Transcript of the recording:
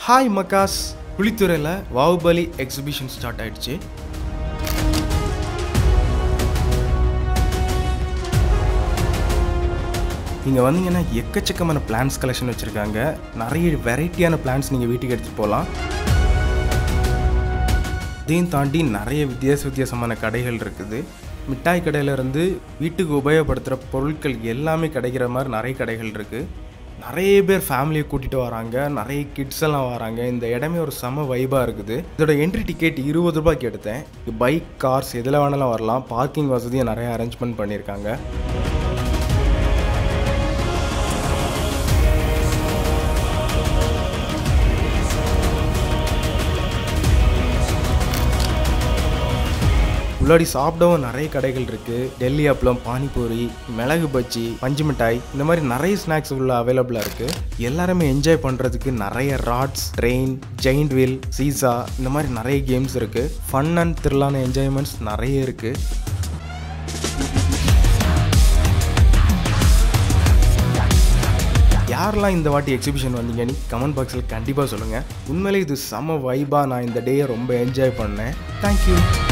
hi மக்காஸ் குளித்துறையில் Vavubali exhibition start ஆயிடுச்சு நீங்கள் வந்தீங்கன்னா எக்கச்சக்கமான பிளான்ஸ் கலெக்ஷன் வச்சுருக்காங்க நிறைய வெரைட்டியான பிளான்ஸ் நீங்கள் வீட்டுக்கு எடுத்துகிட்டு போகலாம் இதையும் தாண்டி நிறைய வித்தியாச வித்தியாசமான கடைகள் இருக்குது மிட்டாய் கடையிலேருந்து வீட்டுக்கு உபயோகப்படுத்துகிற பொருட்கள் எல்லாமே கிடைக்கிற மாதிரி நிறைய கடைகள் இருக்குது நிறைய பேர் ஃபேமிலியை கூட்டிகிட்டு வராங்க நிறைய கிட்ஸ் எல்லாம் வராங்க இந்த இடமே ஒரு செம வைபாக இருக்குது இதோட என்ட்ரி டிக்கெட் இருபது ரூபாய்க்கு எடுத்தேன் பைக் கார்ஸ் எதில் வேணாலும் வரலாம் பார்க்கிங் வசதியை நிறைய அரேஞ்ச்மெண்ட் பண்ணியிருக்காங்க உள்ளாடி சாப்பிடவும் நிறைய கடைகள் இருக்குது டெல்லி அப்பளம் பானிபூரி மிளகு பஜ்ஜி பஞ்சு மிட்டாய் இந்த மாதிரி நிறைய ஸ்நாக்ஸ் உள்ள அவைலபிளாக இருக்குது எல்லாருமே என்ஜாய் பண்ணுறதுக்கு நிறைய ராட்ஸ் ட்ரெயின் ஜெயிண்ட் வீல் சீசா இந்த மாதிரி நிறைய கேம்ஸ் இருக்குது ஃபன் அண்ட் த்ரில்லான என்ஜாய்மெண்ட்ஸ் நிறைய இருக்குது யாரெல்லாம் இந்த வாட்டி எக்ஸிபிஷன் வந்தீங்கன்னு கமெண்ட் பாக்ஸில் கண்டிப்பாக சொல்லுங்கள் உண்மையிலே இது செம வைபாக நான் இந்த டேயை ரொம்ப என்ஜாய் பண்ணேன் தேங்க்யூ